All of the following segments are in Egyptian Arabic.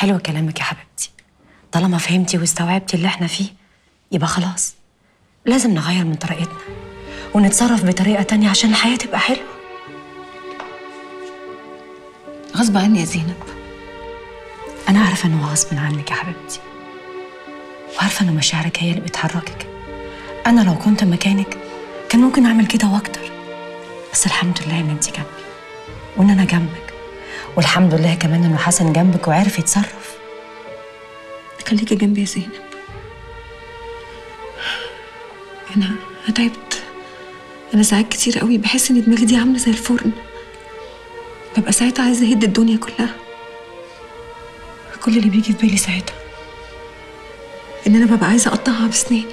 حلو كلامك يا حبيبتي طالما فهمتي واستوعبتي اللي احنا فيه يبقى خلاص لازم نغير من طريقتنا ونتصرف بطريقة تانية عشان الحياة تبقى حلوة غصب عني يا زينب أنا عارفة إنه غصب عنك يا حبيبتي وعارفة إن مشاعرك هي اللي بتحركك أنا لو كنت مكانك كان ممكن أعمل كده وأكتر بس الحمد لله إن أنت جنبي وإن أنا جنبك والحمد لله كمان إنه حسن جنبك وعرف يتصرف خليكي جنبي يا زينب انا انا تعبت انا ساعات كتير قوي بحس ان دماغي دي عامله زي الفرن ببقى ساعتها عايزه اهد الدنيا كلها كل اللي بيجي في بالي ساعتها ان انا ببقى عايزه اقطعها بسناني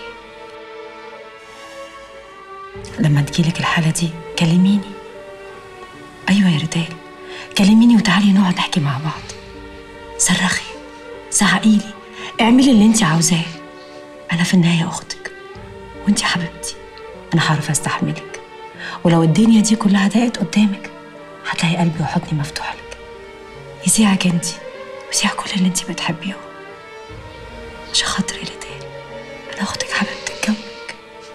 لما تجيلك الحالة دي كلميني أيوة يا ريتال كلميني وتعالي نقعد نحكي مع بعض صرخي زعقيلي اعملي اللي انت عاوزاه أنا في النهاية أختك وانت حبيبتي أنا هعرف أستحملك ولو الدنيا دي كلها ضاقت قدامك هتلاقي قلبي وحضني مفتوح لك يذيعك انت ويذيع كل اللي انت بتحبيه عشان خاطري ريتال أنا أختك حبيبتك جنبك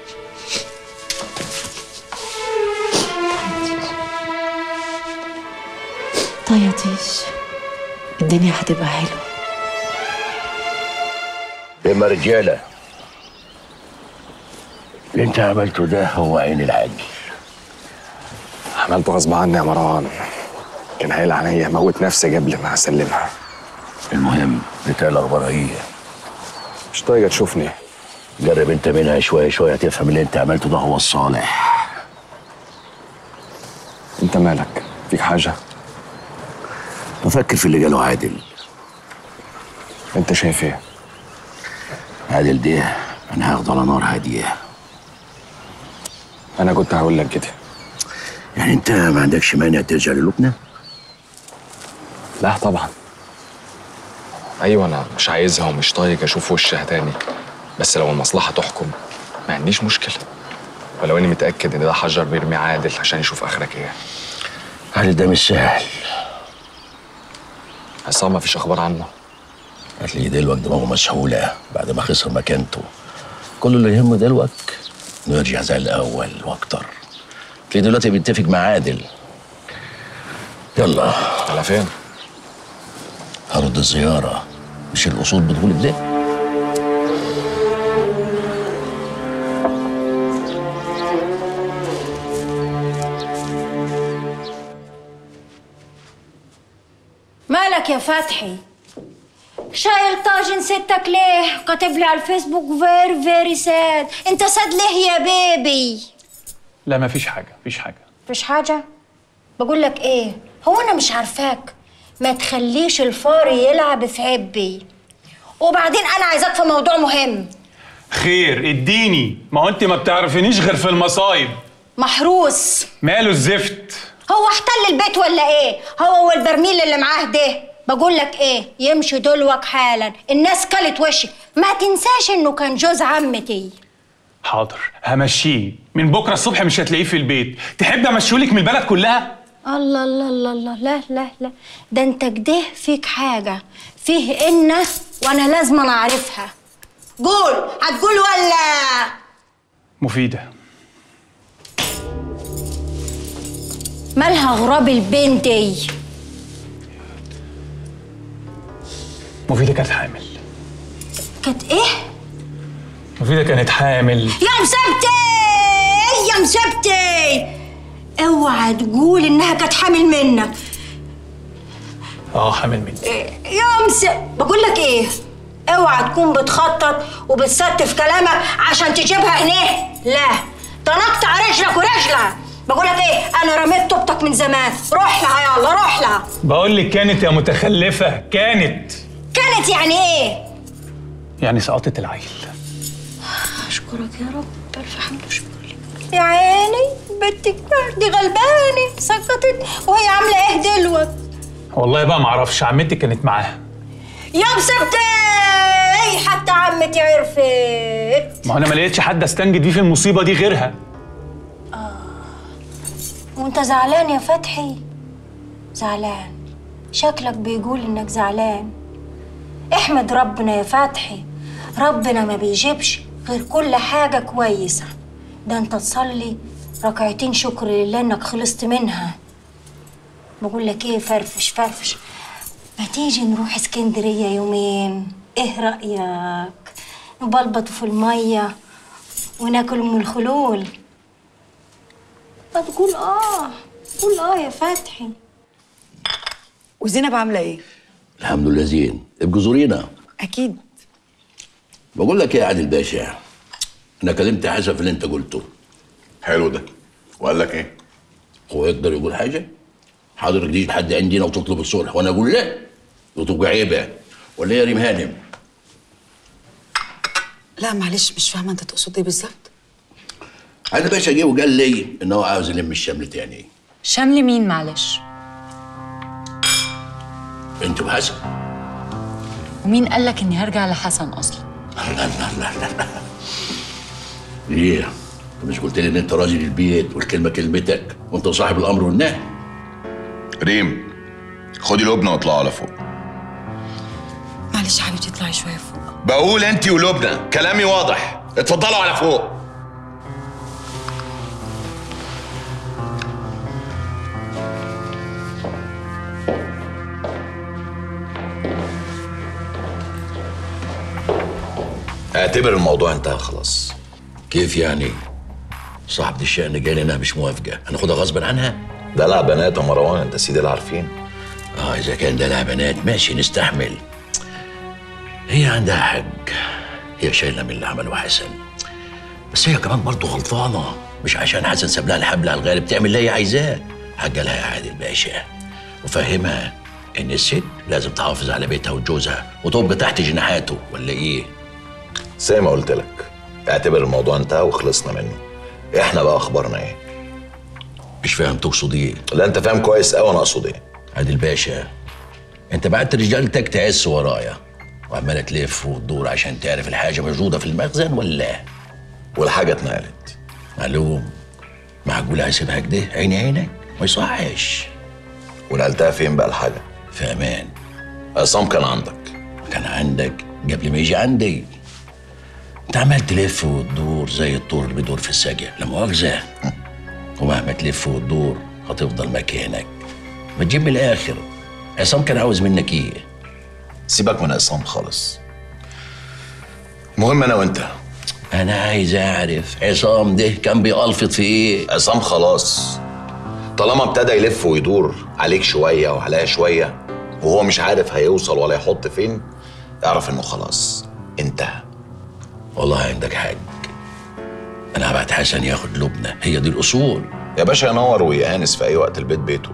طيطيش الدنيا هتبقى حلوة يا رجاله اللي انت عملته ده هو عين العاجل عملته غصب عني يا مروان كان هايل عليا موت نفسي قبل ما اسلمها المهم ريتال اخبارها ايه مش طايقه تشوفني جرب انت منها شويه شويه تفهم اللي انت عملته ده هو الصالح انت مالك فيك حاجه بفكر في اللي قاله عادل انت شايف ايه عادل ده انا هاخده على نار هاديه انا كنت هقول لك كده يعني انت ما عندكش مانع ترجع للبنى لا طبعا ايوه انا مش عايزها ومش طايق اشوف وشها تاني بس لو المصلحه تحكم ما عنديش مشكله ولو اني متاكد ان ده حجر بيرمي عادل عشان يشوف اخرك ايه عادل ده مش سهل عصام ما فيش اخبار عنه هتلاقيه دلوقتي دماغه مسحولة بعد ما خسر مكانته كل اللي يهمه دلوقتي انه يرجع زي الأول وأكتر تلاقيه دلوقتي بيتفق مع عادل يلا على فين هرد الزيارة مش الأصول بتقول كده مالك يا فتحي شايل طاجن ستك ليه كاتب لي على الفيسبوك فيري فيري ساد انت ساد ليه يا بيبي لا ما فيش حاجه مفيش حاجه مفيش حاجة بقول لك ايه هو انا مش عارفاك ما تخليش الفار يلعب في عبي وبعدين انا عايزاك في موضوع مهم خير اديني ما هو انت ما بتعرفينيش غير في المصايب محروس ماله الزفت هو احتل البيت ولا ايه هو والبرميل اللي معاه ده بقول لك ايه يمشي دلوك حالا الناس كلت وشي ما تنساش انه كان جوز عمتي حاضر همشيه من بكره الصبح مش هتلاقيه في البيت تحب امشيهولك من البلد كلها الله الله الله الله لا لا لا ده انت كده فيك حاجة فيه إنه وأنا لازم أنا أعرفها قول هتقول ولا مفيده مالها غراب البنت دي مفيده كانت حامل كانت إيه؟ مفيده كانت حامل يا مسبتي يا مسبتي اوعى تقول انها كانت حامل منك اه حامل مني يا مس بقول لك ايه اوعى تكون بتخطط وبتستف كلامك عشان تجيبها هنا لا تنقطع رجلك ورجلها بقول لك ايه انا رميت طوبتك من زمان روح لها يلا روح لها بقول لك كانت يا متخلفه كانت كانت يعني ايه يعني سقطت العيل اشكرك يا رب الف حمد وشكر لك يا عيني بنتك دي غلبانه سقطت وهي عامله ايه دلوقتي والله بقى ما اعرفش عمتي كانت معاها يا مسبتي حتى عمتي عرفت ما هو انا ما لقيتش حد استنجد بيه في المصيبه دي غيرها وانت زعلان يا فتحي زعلان شكلك بيقول انك زعلان احمد ربنا يا فتحي ربنا ما بيجيبش غير كل حاجة كويسة ده انت تصلي ركعتين شكر لله انك خلصت منها بقول لك ايه فرفش فرفش ما تيجي نروح اسكندرية يومين ايه رأيك نبلبط في المية وناكل من الخلول ما تقول اه قول اه يا فتحي وزينب عامله ايه؟ الحمد لله زين ابقوا زورينا اكيد بقول لك ايه يا عادل باشا انا كلمت حسن في اللي انت قلته حلو ده وقال لك ايه؟ هو يقدر يقول حاجه حضرتك تيجي لحد عندنا وتطلب الصلح وانا اقول لا وتبقى عيبه ولا إيه يا ريم هانم لا معلش مش فاهمه انت تقصد ايه بالظبط عادل باشا جه وقال لي ان هو عاوز يلم الشمل تاني شمل مين معلش انت وحسن ومين قالك اني هرجع لحسن اصلا لا لا لا لا لا ليه؟ انت مش قلت لي ان انت راجل البيت والكلمه كلمتك وانت صاحب الامر والنهي ريم خدي لبنى واطلعوا على فوق معلش يا حبيبتي اطلعي شويه فوق بقول انت ولبنى كلامي واضح اتفضلوا على فوق اعتبر الموضوع انتهى خلاص كيف يعني؟ صاحبة الشأن جاي لنا مش موافقة هناخدها غصبا عنها؟ دلع بنات يا مروان انت سيدي اللي عارفين اه اذا كان دلع بنات ماشي نستحمل هي عندها حق هي شايله من اللي عمله حسن بس هي كمان برضه غلطانه مش عشان حسن ساب لها الحبل على الغالب تعمل اللي هي عايزاه حق لها يا عادل باشا وفهمها ان الست لازم تحافظ على بيتها وجوزها وتبقى تحت جناحاته ولا ايه؟ زي ما قلت لك اعتبر الموضوع انتهى وخلصنا منه احنا بقى اخبارنا ايه مش فاهم تقصد ايه؟ لا انت فاهم كويس قوي انا اقصد ايه عادل باشا انت بعت رجالتك تعس ورايا وعماله تلف وتدور عشان تعرف الحاجه موجوده في المخزن ولا والحاجه اتنقلت معلوم معقول هسيبها كده عيني عينك ما يصحش ونقلتها فين بقى الحاجه في امان عصام كان عندك كان عندك قبل ما يجي عندي انت عمال تلف وتدور زي الطور اللي بيدور في الساقية لا مؤاخذة ومهما تلف وتدور هتفضل مكانك ما تجيب من الآخر عصام كان عاوز منك ايه؟ سيبك من عصام خالص المهم انا وانت أنا عايز أعرف عصام ده كان بيقلفط في إيه؟ عصام خلاص طالما ابتدى يلف ويدور عليك شويه وعليا شويه وهو مش عارف هيوصل ولا يحط فين اعرف انه خلاص انتهى والله عندك حق أنا هبعت حسن ياخد لبنى هي دي الأصول يا باشا ينور ويأنس في اي وقت البيت بيته